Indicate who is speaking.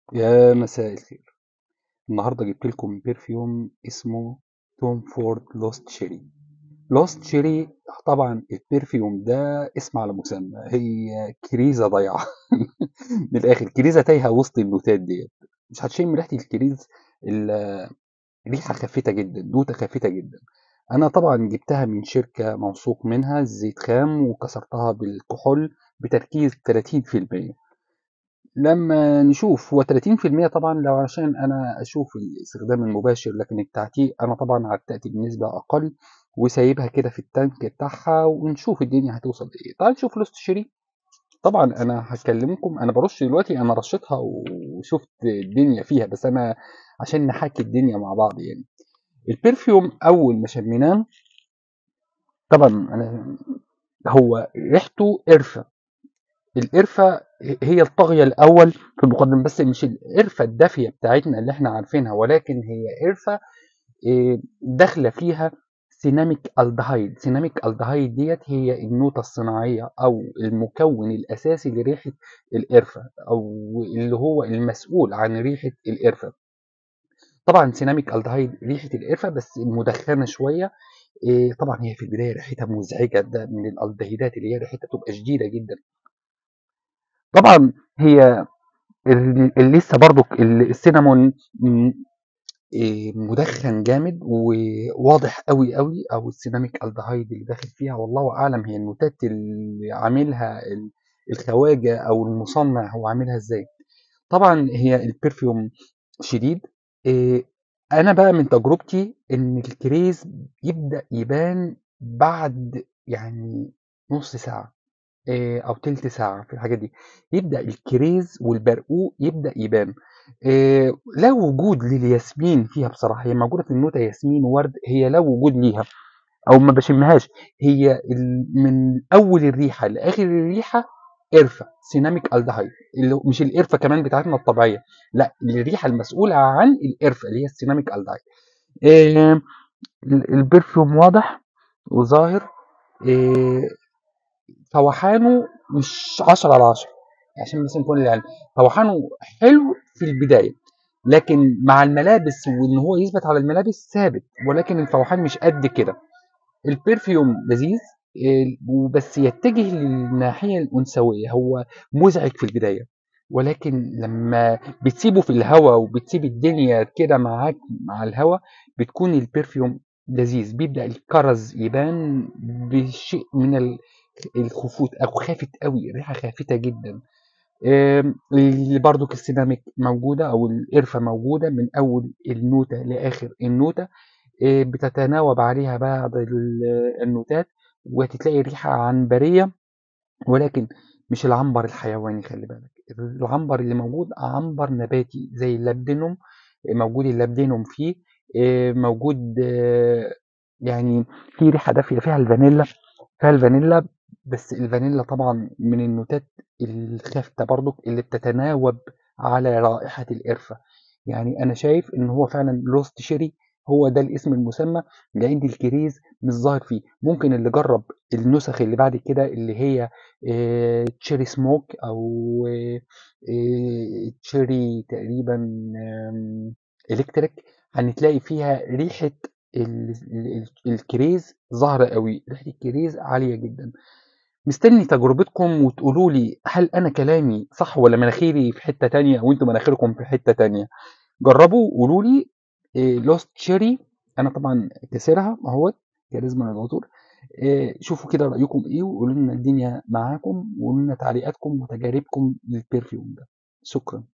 Speaker 1: يا مساء الخير النهارده جبت لكم برفيوم اسمه توم فورد لوست شيري لوست شيري طبعا البرفيوم ده اسم على مسمى هي كريزه ضايعه من الاخر كريزه تايهه وسط النوتات ديت مش هتشم ريحه الكريز ال- ريحه خافته جدا نوته خافته جدا انا طبعا جبتها من شركه موثوق منها زيت خام وكسرتها بالكحول بتركيز 30% لما نشوف هو 30% طبعا لو عشان انا اشوف الاستخدام المباشر لكن التعتيق انا طبعا عتقت بنسبة اقل وسايبها كده في التانك بتاعها ونشوف الدنيا هتوصل لايه تعال نشوف لوست شيري طبعا انا هكلمكم انا برش دلوقتي انا رشيتها وشفت الدنيا فيها بس انا عشان نحكي الدنيا مع بعض يعني البرفيوم اول ما شميناه طبعا انا هو ريحته قرفه القرفة هي الطاغية الأول في المقدمة بس مش القرفة الدافية بتاعتنا اللي احنا عارفينها ولكن هي قرفة إيه، داخلة فيها سيناميك الدهايد سيناميك الدهايد ديت هي النوتة الصناعية أو المكون الأساسي لريحة القرفة أو اللي هو المسؤول عن ريحة القرفة طبعا سيناميك الدهايد ريحة القرفة بس مدخنة شوية إيه، طبعا هي في البداية ريحتها مزعجة ده من الالدهيدات اللي هي ريحتها تبقى شديدة جدا طبعا هي ال- ال- لسه برضو ال- السينامون م- إيه، مدخن جامد وواضح قوي قوي او السيناميك الدهايد اللي داخل فيها والله اعلم هي النوتات اللي عاملها ال- الخواجه او المصنع هو عاملها ازاي طبعا هي البرفيوم شديد إيه، انا بقى من تجربتي ان الكريز يبدا يبان بعد يعني نص ساعه آه، او تلت ساعة في الحاجات دي يبدأ الكريز والبرقوق يبدأ يبان آه، لا وجود للياسمين فيها بصراحة هي موجودة في النوتة ياسمين وورد هي لا وجود ليها او ما بشمهاش هي ال- من اول الريحة لاخر الريحة قرفة سيناميك الدهايد اللي هو- مش القرفة كمان بتاعتنا الطبيعية لا الريحة المسؤولة عن القرفة اللي هي السيناميك الدهايد آه، ال- البرفيوم واضح وظاهر آه، فوحانه مش 10 على 10 عشان بس نكون يعني فوحانه حلو في البدايه لكن مع الملابس وان هو يثبت على الملابس ثابت ولكن الفوحان مش قد كده البرفيوم لذيذ إيه، وبس يتجه للناحيه الانثويه هو مزعج في البدايه ولكن لما بتسيبه في الهواء وبتسيب الدنيا كده معاك مع الهواء بتكون البرفيوم لذيذ بيبدأ الكرز يبان بشيء من ال- الخفوت او خافت قوي ريحه خافته جدا آم، اللي برضو السيناميك موجوده او القرفه موجوده من اول النوته لاخر النوته آه، بتتناوب عليها بعض ال- النوتات وهتلاقي ريحه عنبريه ولكن مش العنبر الحيواني خلي بالك العنبر اللي موجود عنبر نباتي زي اللابدينوم موجود اللابدينوم فيه آه، موجود آه، يعني في ريحة دافية فيها الفانيلا فيها الفانيلا بس الفانيلا طبعا من النوتات الخافتة برضو اللي بتتناوب على رائحة القرفة يعني أنا شايف إن هو فعلا لوست شيري هو ده الاسم المسمى لأن الكريز مش ظاهر فيه ممكن اللي جرب النسخ اللي بعد كده اللي هي آه، تشيري سموك أو آه، آه، تشيري تقريبا آم، إلكتريك هنتلاقي فيها ريحة ال- ال- الكريز ظاهرة قوي ريحة الكريز عالية جدا مستني تجربتكم وتقولوا لي هل انا كلامي صح ولا مناخيري في حتة تانية وانتم مناخيركم في حتة تانية جربوا قولوا لي لوست شيري انا طبعا كسرها اهوت كاريزما العطور إيه، شوفوا كده رأيكم ايه وقولوا لنا الدنيا معاكم وقولوا لنا تعليقاتكم وتجاربكم للبرفيوم ده شكرا